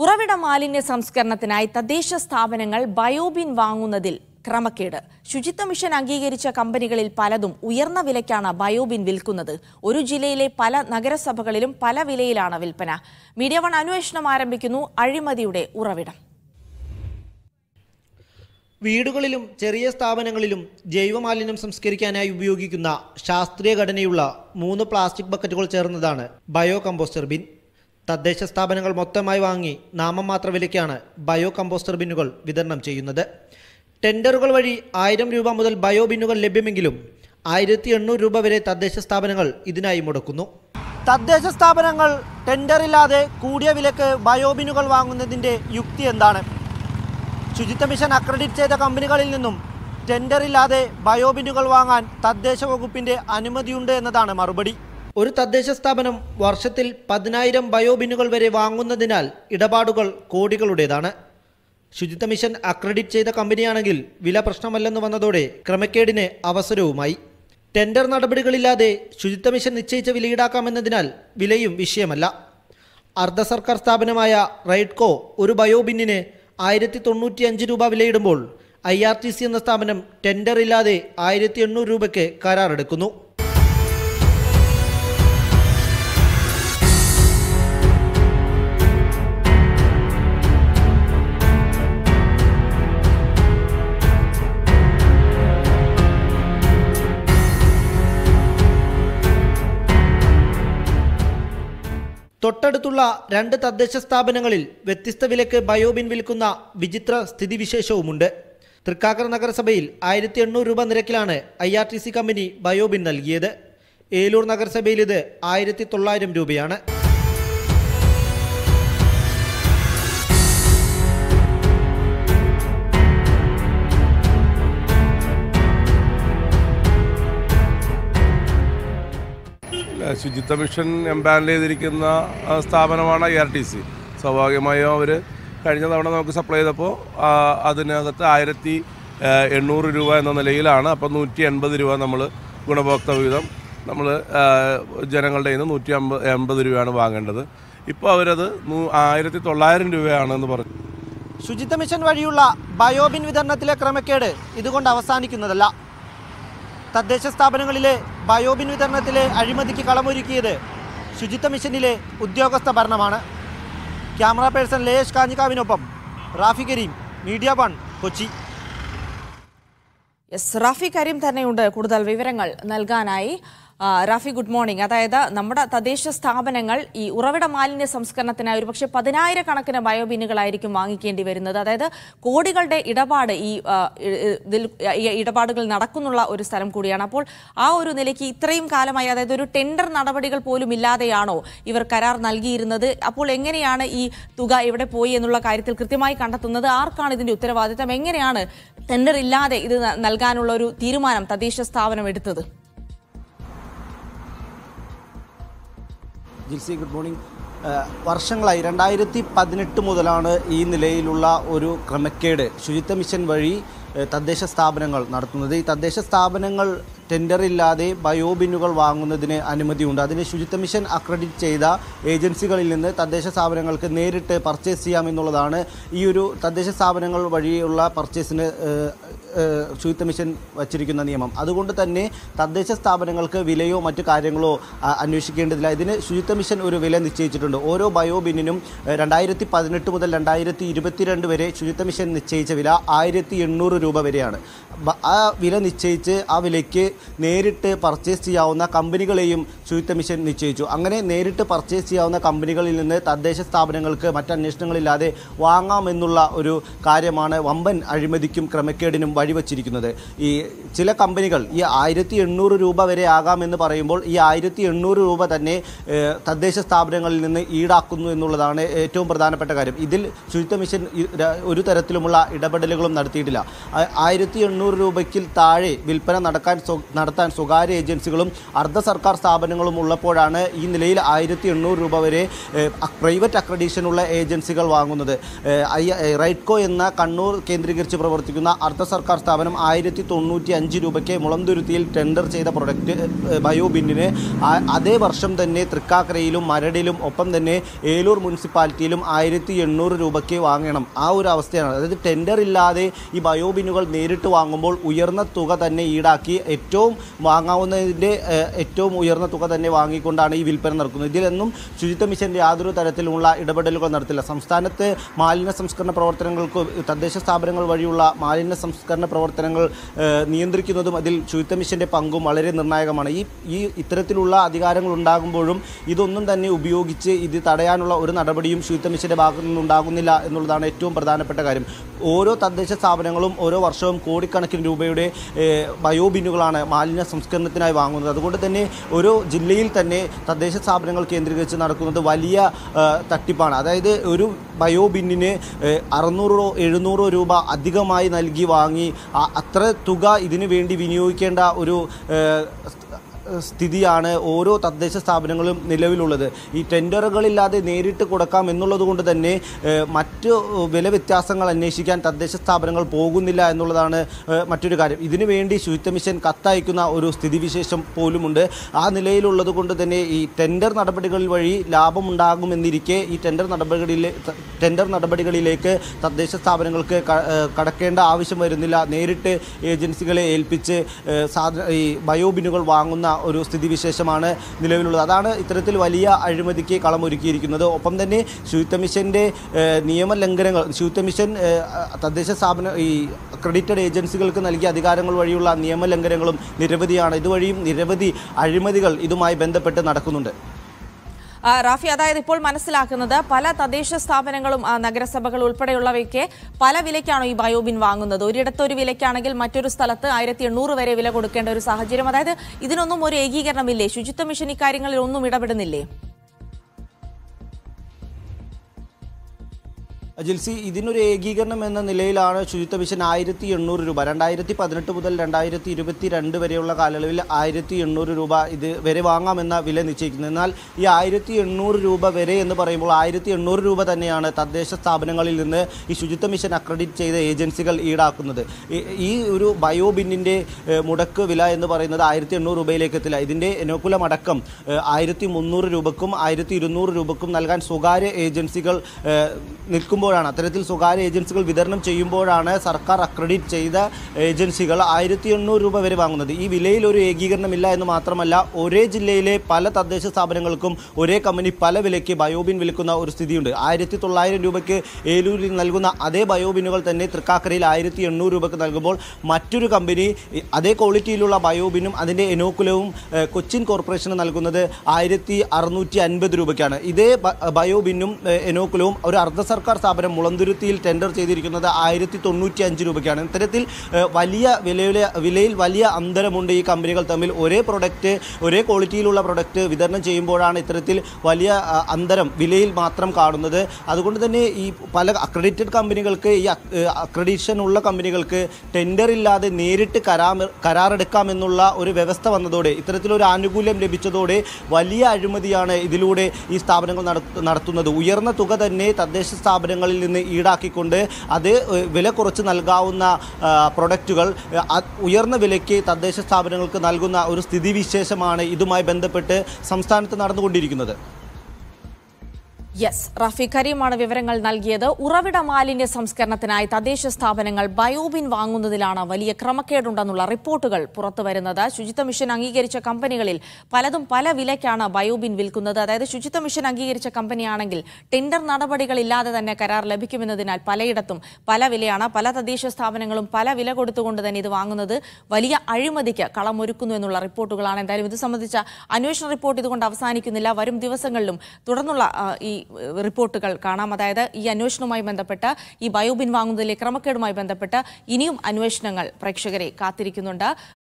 ഉറവിട മാലിന്യ സംസ്കരണത്തിനായി തദ്ദേശ സ്ഥാപനങ്ങൾ ബയോബിൻ വാങ്ങുന്നതിൽ ക്രമക്കേട് ശുചിത്വ മിഷൻ അംഗീകരിച്ച കമ്പനികളിൽ പലതും ഉയർന്ന വിലയ്ക്കാണ് ബയോബിൻ വിൽക്കുന്നത് ഒരു ജില്ലയിലെ പല നഗരസഭകളിലും പല വിലയിലാണ് വിൽപ്പന മീഡിയ വൺ അന്വേഷണം ആരംഭിക്കുന്നു അഴിമതിയുടെ ഉറവിടം വീടുകളിലും ചെറിയ സ്ഥാപനങ്ങളിലും ജൈവമാലിന്യം സംസ്കരിക്കാനായി ഉപയോഗിക്കുന്ന ശാസ്ത്രീയ ഘടനയുള്ള മൂന്ന് പ്ലാസ്റ്റിക് ബക്കറ്റുകൾ ചേർന്നതാണ് ബയോ കമ്പോസ്റ്റർ ബിൻ തദ്ദേശ സ്ഥാപനങ്ങൾ മൊത്തമായി വാങ്ങി നാമമാത്ര വിലയ്ക്കാണ് ബയോ കമ്പോസ്റ്റർ ബിന്നുകൾ വിതരണം ചെയ്യുന്നത് ടെൻഡറുകൾ വഴി ആയിരം രൂപ മുതൽ ബയോ ബിന്നുകൾ ലഭ്യമെങ്കിലും ആയിരത്തി എണ്ണൂറ് രൂപ വരെ തദ്ദേശ സ്ഥാപനങ്ങൾ ഇതിനായി മുടക്കുന്നു തദ്ദേശ സ്ഥാപനങ്ങൾ ടെൻഡറില്ലാതെ കൂടിയ വിലക്ക് ബയോബിനുകൾ വാങ്ങുന്നതിൻ്റെ യുക്തി എന്താണ് ശുചിത്വ മിഷൻ അക്രഡിറ്റ് ചെയ്ത കമ്പനികളിൽ നിന്നും ടെൻഡറില്ലാതെ ബയോബിനുകൾ വാങ്ങാൻ തദ്ദേശ വകുപ്പിന്റെ അനുമതിയുണ്ട് എന്നതാണ് മറുപടി ഒരു തദ്ദേശ സ്ഥാപനം വർഷത്തിൽ പതിനായിരം ബയോബിനുകൾ വരെ വാങ്ങുന്നതിനാൽ ഇടപാടുകൾ കോടികളുടേതാണ് ശുചിത്വ മിഷൻ അക്രഡിറ്റ് ചെയ്ത കമ്പനിയാണെങ്കിൽ വില പ്രശ്നമല്ലെന്ന് വന്നതോടെ ക്രമക്കേടിന് അവസരവുമായി ടെൻഡർ നടപടികളില്ലാതെ ശുചിത്വ മിഷൻ നിശ്ചയിച്ച വില ഈടാക്കാമെന്നതിനാൽ വിലയും വിഷയമല്ല അർദ്ധ സർക്കാർ സ്ഥാപനമായ റൈഡ്കോ ഒരു ബയോബിന്നിന് ആയിരത്തി തൊണ്ണൂറ്റി അഞ്ച് രൂപ വിലയിടുമ്പോൾ ഐ ആർ ടി സി എന്ന സ്ഥാപനം ടെൻഡർ ഇല്ലാതെ ആയിരത്തി എണ്ണൂറ് രൂപയ്ക്ക് കരാറെടുക്കുന്നു തൊട്ടടുത്തുള്ള രണ്ട് തദ്ദേശ സ്ഥാപനങ്ങളിൽ വ്യത്യസ്ത വിലക്ക് ബയോബിൻ വിൽക്കുന്ന വിചിത്ര സ്ഥിതിവിശേഷവുമുണ്ട് തൃക്കാക്കര നഗരസഭയിൽ ആയിരത്തി എണ്ണൂറ് രൂപ നിരക്കിലാണ് I R T C company bio bin നൽകിയത് ഏലൂർ നഗരസഭയിൽ ഇത് ആയിരത്തി തൊള്ളായിരം രൂപയാണ് ശുചിത്വ മിഷൻ എംപാനൽ ചെയ്തിരിക്കുന്ന ആ, സ്ഥാപനമാണ് ഐ ആർ ടി സി സ്വാഭാവികമായും അവർ കഴിഞ്ഞ തവണ നമുക്ക് സപ്ലൈ ചെയ്തപ്പോൾ ആ, അതിനകത്ത് ആയിരത്തി ആ, എണ്ണൂറ് രൂപ എന്ന നിലയിലാണ് അപ്പോൾ നൂറ്റി എൺപത് രൂപ നമ്മൾ ഗുണഭോക്തൃ വിധം നമ്മൾ ജനങ്ങളുടെ കയ്യിൽ നിന്ന് നൂറ്റി അമ്പത് എൺപത് രൂപയാണ് വാങ്ങേണ്ടത് ഇപ്പോൾ അവരത് നൂ- ആയിരത്തി തൊള്ളായിരം രൂപയാണെന്ന് പറഞ്ഞു ശുചിത്വ മിഷൻ വഴിയുള്ള ബയോബിൻ വിതരണത്തിലെ ക്രമക്കേട് ഇതുകൊണ്ട് അവസാനിക്കുന്നതല്ല തദ്ദേശ സ്ഥാപനങ്ങളിലെ ബയോബിൻ വിതരണത്തിലെ അഴിമതിക്ക് കളമൊരുക്കിയത് ശുചിത്വ മിഷനിലെ ഉദ്യോഗസ്ഥ ഭരണമാണ് ക്യാമറ പേഴ്സൺ ലേഷ് കാഞ്ഞിക്കാവിനൊപ്പം Rafi Kareem media one Kochi yes Rafi Kareem തന്നെയുണ്ട് കൂടുതൽ വിവരങ്ങൾ നൽകാനായി ആ, റാഫി ഗുഡ് മോർണിംഗ് അതായത് നമ്മുടെ തദ്ദേശ സ്ഥാപനങ്ങൾ ഈ ഉറവിട മാലിന്യ സംസ്കരണത്തിനായി ഒരുപക്ഷെ പതിനായിരക്കണക്കിന് ബയോബിന്നുകളായിരിക്കും വാങ്ങിക്കേണ്ടി വരുന്നത് അതായത് കോടികളുടെ ഇടപാട് ഈ ആ, ഇ- ഇ- ഇതിൽ ഈ ഇടപാടുകൾ നടക്കുന്നുള്ള ഒരു സ്ഥലം കൂടിയാണ് അപ്പോൾ ആ ഒരു നിലയ്ക്ക് ഇത്രയും കാലമായി അതായത് ഒരു ടെൻഡർ നടപടികൾ പോലും ഇല്ലാതെയാണോ ഇവർ കരാർ നൽകിയിരുന്നത് അപ്പോൾ എങ്ങനെയാണ് ഈ തുക എവിടെ പോയി എന്നുള്ള കാര്യത്തിൽ കൃത്യമായി കണ്ടെത്തുന്നത് ആർക്കാണ് ഇതിന്റെ ഉത്തരവാദിത്തം എങ്ങനെയാണ് ടെൻഡർ ഇല്ലാതെ ഇത് ന- നൽകാനുള്ള ഒരു തീരുമാനം തദ്ദേശ സ്ഥാപനം എടുത്തത് ജിൽസി ഗുഡ് മോർണിംഗ് ഏഹ് വർഷങ്ങളായി രണ്ടായിരത്തി പതിനെട്ട് മുതലാണ് ഈ നിലയിലുള്ള ഒരു ക്രമക്കേട് ശുചിത്വ മിഷൻ വഴി ഏഹ് തദ്ദേശ സ്ഥാപനങ്ങൾ നടത്തുന്നത് ഈ തദ്ദേശ സ്ഥാപനങ്ങൾ ടെൻഡറില്ലാതെ ബയോബിന്നുകൾ വാങ്ങുന്നതിന് അനുമതിയുണ്ട് അതിന് ശുചിത്വ മിഷൻ അക്രഡിറ്റ് ചെയ്ത ഏജൻസികളിൽ നിന്ന് തദ്ദേശ സ്ഥാപനങ്ങൾക്ക് നേരിട്ട് പർച്ചേസ് ചെയ്യാമെന്നുള്ളതാണ് ഈ ഒരു തദ്ദേശ സ്ഥാപനങ്ങൾ വഴിയുള്ള പർച്ചേസിന് ഏഹ്, ഏഹ്, ശുചിത്വ മിഷൻ വച്ചിരിക്കുന്ന നിയമം അതുകൊണ്ട് തന്നെ തദ്ദേശ സ്ഥാപനങ്ങൾക്ക് വിലയോ മറ്റു കാര്യങ്ങളോ ആ, അന്വേഷിക്കേണ്ടതില്ല ഇതിന് ശുചിത്വ മിഷൻ ഒരു വില നിശ്ചയിച്ചിട്ടുണ്ട് ഓരോ ബയോ ബിന്നിനും രണ്ടായിരത്തി പതിനെട്ട് മുതൽ രണ്ടായിരത്തി ഇരുപത്തിരണ്ട് വരെ ശുചിത്വ മിഷൻ നിശ്ചയിച്ച വില ആയിരത്തി എണ്ണൂറ് രൂപ വരെയാണ് ബ- ആ വില നിശ്ചയിച്ച് ആ വിലയ്ക്ക് നേരിട്ട് പർച്ചേസ് ചെയ്യാവുന്ന കമ്പനികളെയും ശുചിത്വ മിഷൻ നിശ്ചയിച്ചു അങ്ങനെ നേരിട്ട് പർച്ചേസ് ചെയ്യാവുന്ന കമ്പനികളിൽ നിന്ന് തദ്ദേശ സ്ഥാപനങ്ങൾക്ക് മറ്റ് അന്വേഷണങ്ങളില്ലാതെ വാങ്ങാമെന്നുള്ള ഒരു കാര്യമാണ് വമ്പൻ അഴിമതിക്കും ക്രമക്കേടിനും വഴിവച്ചിരിക്കുന്നത് ഈ ചില കമ്പനികൾ ഈ ആയിരത്തി എണ്ണൂറ് രൂപ വരെ ആകാമെന്ന് പറയുമ്പോൾ ഈ ആയിരത്തി എണ്ണൂറ് രൂപ തന്നെ ഏഹ്, തദ്ദേശ സ്ഥാപനങ്ങളിൽ നിന്ന് ഈടാക്കുന്നു എന്നുള്ളതാണ് ഏറ്റവും പ്രധാനപ്പെട്ട കാര്യം ഇതിൽ ശുചിത്വ മിഷൻ ഈ ര- ഒരു തരത്തിലുമുള്ള ഇടപെടലുകളും നടത്തിയിട്ടില്ല ആ- ആയിരത്തി എണ്ണൂറ് രൂപയ്ക്ക് താഴെ വിൽപ്പന നടക്കാൻ സ്വ- നടത്താൻ സ്വകാര്യ ഏജൻസികളും അർദ്ധ സർക്കാർ സ്ഥാപനങ്ങളും ഉള്ളപ്പോഴാണ് ഈ നിലയിൽ ആയിരത്തി എണ്ണൂറ് രൂപ വരെ ഏഹ്, അക്- പ്രൈവറ്റ് അക്രഡീഷനുള്ള ഏജൻസികൾ വാങ്ങുന്നത് ഏഹ്, ഐ- ഏഹ്, റൈറ്റ്കോ എന്ന കണ്ണൂർ കേന്ദ്രീകരിച്ച് പ്രവർത്തിക്കുന്ന അർദ്ധ സർക്കാർ സ്ഥാപനം ആയിരത്തി തൊണ്ണൂറ്റി അഞ്ച് രൂപയ്ക്ക് മുളന്തുരുത്തിയിൽ ടെൻഡർ ചെയ്ത പ്രൊഡക്റ്റ് ഏഹ്, ബയോ ബിന്നിന് ആ- അതേ വർഷം തന്നെ തൃക്കാക്കരയിലും മരടിലും ഒപ്പം തന്നെ ഏലൂർ മുനിസിപ്പാലിറ്റിയിലും ആയിരത്തി എണ്ണൂറ് രൂപയ്ക്ക് വാങ്ങണം ആ ഒരു അവസ്ഥയാണ് അതായത് ടെൻഡർ ഇല്ലാതെ ഈ ബയോ ബിന്നുകൾ നേരിട്ട് വാങ്ങുമ്പോൾ ഉയർന്ന തുക തന്നെ ഈടാക്കി ഏറ്റവും വാങ്ങാവുന്നതിൻ്റെ ഏഹ്, ഏറ്റവും ഉയർന്ന തുക തന്നെ വാങ്ങിക്കൊണ്ടാണ് ഈ വിൽപ്പന നടക്കുന്നത് ഇതിലൊന്നും ശുചിത്വ മിഷൻ്റെ യാതൊരു തരത്തിലുള്ള ഇടപെടലുകൾ നടത്തില്ല സംസ്ഥാനത്ത് മാലിന്യ സംസ്കരണ പ്രവർത്തനങ്ങൾക്ക് തദ്ദേശ സ്ഥാപനങ്ങൾ വഴിയുള്ള മാലിന്യ സംസ്കരണ പ്രവർത്തനങ്ങൾ ഏഹ്, നിയന്ത്രിക്കുന്നതും അതിൽ ശുചിത്വ മിഷൻ്റെ പങ്കും വളരെ നിർണായകമാണ് ഈ ഈ ഇത്തരത്തിലുള്ള അധികാരങ്ങൾ ഉണ്ടാകുമ്പോഴും ഇതൊന്നും തന്നെ ഉപയോഗിച്ച് ഇത് തടയാനുള്ള ഒരു നടപടിയും ശുചിത്വ മിഷൻ്റെ ഭാഗത്തു നിന്നുണ്ടാകുന്നില്ല എന്നുള്ളതാണ് ഏറ്റവും പ്രധാനപ്പെട്ട കാര്യം ഓരോ തദ്ദേശ സ്ഥാപനങ്ങളും ഓരോ വർഷവും കോടിക്കണക്കിന് രൂപയുടെ ഏഹ്, ബയോ ബിന്നുകളാണ് മാലിന്യ സംസ്കരണത്തിനായി വാങ്ങുന്നത് അതുകൊണ്ട് തന്നെ ഓരോ ജില്ലയിൽ തന്നെ തദ്ദേശ സ്ഥാപനങ്ങൾ കേന്ദ്രീകരിച്ച് നടക്കുന്നത് വലിയ ഏഹ്, തട്ടിപ്പാണ് അതായത് ഒരു ബയോ ബിന്നിന് ഏഹ്, അറുന്നൂറോ എഴുന്നൂറോ രൂപ അധികമായി നൽകി വാങ്ങി ആ- അത്ര തുക ഇതിനു വേണ്ടി വിനിയോഗിക്കേണ്ട ഒരു ഏഹ്, സ്ഥിതിയാണ് ഓരോ തദ്ദേശ സ്ഥാപനങ്ങളും നിലവിലുള്ളത് ഈ ടെൻഡറുകളില്ലാതെ നേരിട്ട് കൊടുക്കാം എന്നുള്ളത് കൊണ്ട് തന്നെ ഏഹ്, മറ്റ് വില വ്യത്യാസങ്ങൾ അന്വേഷിക്കാൻ തദ്ദേശ സ്ഥാപനങ്ങൾ പോകുന്നില്ല എന്നുള്ളതാണ് ഏഹ്, മറ്റൊരു കാര്യം ഇതിനു വേണ്ടി ശുചിത്വ മിഷൻ കത്തയക്കുന്ന ഒരു സ്ഥിതിവിശേഷം പോലുമുണ്ട് ആ നിലയിലുള്ളത് കൊണ്ട് തന്നെ ഈ ടെൻഡർ നടപടികൾ വഴി ലാഭമുണ്ടാകുമെന്നിരിക്കെ ഈ ടെൻഡർ നടപടികളിലെ ടെൻഡർ നടപടികളിലേക്ക് തദ്ദേശ സ്ഥാപനങ്ങൾക്ക് ക- ഏഹ്, കടക്കേണ്ട ആവശ്യം വരുന്നില്ല നേരിട്ട് ഏജൻസികളെ ഏൽപ്പിച്ച് ഏഹ്, സാധന ഈ ബയോബിനുകൾ വാങ്ങുന്ന ഒരു സ്ഥിതിവിശേഷമാണ് നിലവിലുള്ളത് അതാണ് ഇത്തരത്തിൽ വലിയ അഴിമതിക്ക് കളമൊരുക്കിയിരിക്കുന്നത് ഒപ്പം തന്നെ ശുചിത്വ മിഷൻ്റെ ഏഹ്, നിയമലംഘനങ്ങൾ ശുചിത്വ മിഷൻ ഏഹ്, തദ്ദേശ സ്ഥാപന ഈ ക്രെഡിറ്റഡ് ഏജൻസികൾക്ക് നൽകിയ അധികാരങ്ങൾ വഴിയുള്ള നിയമലംഘനങ്ങളും നിരവധിയാണ് ഇതുവഴിയും നിരവധി അഴിമതികൾ ഇതുമായി ബന്ധപ്പെട്ട് നടക്കുന്നുണ്ട് ആ, റാഫി അതായത് ഇപ്പോൾ മനസ്സിലാക്കുന്നത് പല തദ്ദേശ സ്ഥാപനങ്ങളും ആ, നഗരസഭകൾ ഉൾപ്പെടെയുള്ളവയ്ക്ക് പല വിലയ്ക്കാണോ ഈ ബയോബിൻ വാങ്ങുന്നത് ഒരിടത്ത് ഒരു വിലയ്ക്കാണെങ്കിൽ മറ്റൊരു സ്ഥലത്ത് ആയിരത്തി എണ്ണൂറ് വരെ വില കൊടുക്കേണ്ട ഒരു സാഹചര്യം അതായത് ഇതിനൊന്നും ഒരു ഏകീകരണമില്ലേ ശുചിത്വ മിഷൻ ഇക്കാര്യങ്ങളിൽ ഒന്നും ഇടപെടുന്നില്ലേ ജിൽസി ഇതിനൊരു ഏകീകരണം എന്ന നിലയിലാണ് ശുചിത്വ മിഷൻ ആയിരത്തി എണ്ണൂറ് രൂപ രണ്ടായിരത്തി പതിനെട്ട് മുതൽ രണ്ടായിരത്തി ഇരുപത്തി രണ്ട് വരെയുള്ള കാലയളവിൽ ആയിരത്തി എണ്ണൂറ് രൂപ ഇത് വരെ വാങ്ങാമെന്ന വില നിശ്ചയിക്കുന്നത് എന്നാൽ ഈ ആയിരത്തി എണ്ണൂറ് രൂപ വരെ എന്ന് പറയുമ്പോൾ ആയിരത്തി എണ്ണൂറ് രൂപ തന്നെയാണ് തദ്ദേശ സ്ഥാപനങ്ങളിൽ നിന്ന് ഈ ശുചിത്വ മിഷൻ അക്രഡിറ്റ് ചെയ്ത ഏജൻസികൾ ഈടാക്കുന്നത് ഈ- ഈ ഒരു ബയോ ബിന്നിൻ്റെ മുടക്ക് വില എന്ന് പറയുന്നത് ആയിരത്തി എണ്ണൂറ് രൂപയിലേക്ക് എത്തില്ല ഇതിൻ്റെ എനോക്കുലം അടക്കം ആയിരത്തി മുന്നൂറ് രൂപക്കും ആയിരത്തി ഇരുന്നൂറ് രൂപക്കും നൽകാൻ സ്വകാര്യ ഏജൻസികൾ ഏഹ്, നിൽക്കുമ്പോഴാണ് അത്തരത്തിൽ സ്വകാര്യ ഏജൻസികൾ വിതരണം ചെയ്യുമ്പോഴാണ് സർക്കാർ അക്രഡിറ്റ് ചെയ്ത ഏജൻസികൾ ആയിരത്തി എണ്ണൂറ് രൂപ വരെ വാങ്ങുന്നത് ഈ വിലയിൽ ഒരു ഏകീകരണമില്ല എന്ന് മാത്രമല്ല ഒരേ ജില്ലയിലെ പല തദ്ദേശ സ്ഥാപനങ്ങൾക്കും ഒരേ കമ്പനി പല വിലയ്ക്ക് ബയോബിൻ വിൽക്കുന്ന ഒരു സ്ഥിതിയുണ്ട് ആയിരത്തി തൊള്ളായിരം രൂപയ്ക്ക് ഏലൂരിൽ നൽകുന്ന അതേ ബയോബിനുകൾ തന്നെ തൃക്കാക്കരയിൽ ആയിരത്തി എണ്ണൂറ് രൂപയ്ക്ക് നൽകുമ്പോൾ മറ്റൊരു കമ്പനി ഈ അതേ ക്വാളിറ്റിയിലുള്ള ബയോബിനും അതിൻ്റെ എനോക്കുലവും ഏഹ്, കൊച്ചിൻ കോർപ്പറേഷന് നൽകുന്നത് ആയിരത്തി അറുന്നൂറ്റി അൻപത് രൂപയ്ക്കാണ് ഇതേ ബ- ബയോബിനും ഏഹ്, എനോക്കുലവും ഒരു അർദ്ധ സർക്കാർ സ്ഥാപനം മുളന്തുരുത്തിയിൽ ടെൻഡർ ചെയ്തിരിക്കുന്നത് ആയിരത്തി തൊണ്ണൂറ്റി അഞ്ച് രൂപയ്ക്കാണ് ഇത്തരത്തിൽ ഏഹ്, വലിയ വിലയിലെ വിലയിൽ വലിയ അന്തരമുണ്ട് ഈ കമ്പനികൾ തമ്മിൽ ഒരേ പ്രൊഡക്റ്റ് ഒരേ ക്വാളിറ്റിയിലുള്ള പ്രൊഡക്റ്റ് വിതരണം ചെയ്യുമ്പോഴാണ് ഇത്തരത്തിൽ വലിയ ആ, അന്തരം വിലയിൽ മാത്രം കാണുന്നത് അതുകൊണ്ട് തന്നെ ഈ പല അക്രഡിറ്റഡ് കമ്പനികൾക്ക് ഈ അക്രഡിഷൻ ഉള്ള കമ്പനികൾക്ക് ടെൻഡർ ഇല്ലാതെ നേരിട്ട് കരാർ കരാറെടുക്കാമെന്നുള്ള ഒരു വ്യവസ്ഥ വന്നതോടെ ഇത്തരത്തിലൊരു ആനുകൂല്യം ലഭിച്ചതോടെ വലിയ അഴിമതിയാണ് ഇതിലൂടെ ഈ സ്ഥാപനങ്ങൾ നടത്ത- നടത്തുന്നത് ഉയർന്ന തുക തന്നെ തദ്ദേശ സ്ഥാപനങ്ങളിൽ നിന്ന് ഈടാക്കിക്കൊണ്ട് അത് ഏഹ്, വില കുറച്ച് നൽകാവുന്ന ആ, പ്രൊഡക്റ്റുകൾ ഏഹ്, അത് ഉയർന്ന വിലയ്ക്ക് തദ്ദേശ സ്ഥാപനങ്ങൾക്ക് നൽകുന്ന ഒരു സ്ഥിതിവിശേഷമാണ് ഇതുമായി ബന്ധപ്പെട്ട് സംസ്ഥാനത്ത് നടന്നുകൊണ്ടിരിക്കുന്നത് യെസ് റഫി കരീമാണ് വിവരങ്ങൾ നൽകിയത് ഉറവിട മാലിന്യ സംസ്കരണത്തിനായി തദ്ദേശ സ്ഥാപനങ്ങൾ ബയോബിൻ വാങ്ങുന്നതിലാണ് വലിയ ക്രമക്കേടുണ്ടെന്നുള്ള റിപ്പോർട്ടുകൾ പുറത്തുവരുന്നത് ശുചിത്വ മിഷൻ അംഗീകരിച്ച കമ്പനികളിൽ പലതും പല വിലയ്ക്കാണ് ബയോബിൻ വിൽക്കുന്നത് അതായത് ശുചിത്വ മിഷൻ അംഗീകരിച്ച കമ്പനിയാണെങ്കിൽ ടെൻഡർ നടപടികളില്ലാതെ തന്നെ കരാർ ലഭിക്കുമെന്നതിനാൽ പലയിടത്തും പല വിലയാണ് പല തദ്ദേശ സ്ഥാപനങ്ങളും പല വില കൊടുത്തുകൊണ്ട് തന്നെ ഇത് വാങ്ങുന്നത് വലിയ അഴിമതിക്ക് കളമൊരുക്കുന്നു എന്നുള്ള റിപ്പോർട്ടുകളാണ് എന്തായാലും ഇത് സംബന്ധിച്ച അന്വേഷണ റിപ്പോർട്ട് ഇതുകൊണ്ട് അവസാനിക്കുന്നില്ല വരും ദിവസങ്ങളിലും തുടർന്നുള്ള ആ, ഈ ഏഹ്, റിപ്പോർട്ടുകൾ കാണാം അതായത് ഈ അന്വേഷണവുമായി ബന്ധപ്പെട്ട് ഈ ബയോബിൻ വാങ്ങുന്നതിലെ ക്രമക്കേടുമായി ബന്ധപ്പെട്ട് ഇനിയും അന്വേഷണങ്ങൾ പ്രേക്ഷകരെ കാത്തിരിക്കുന്നുണ്ട്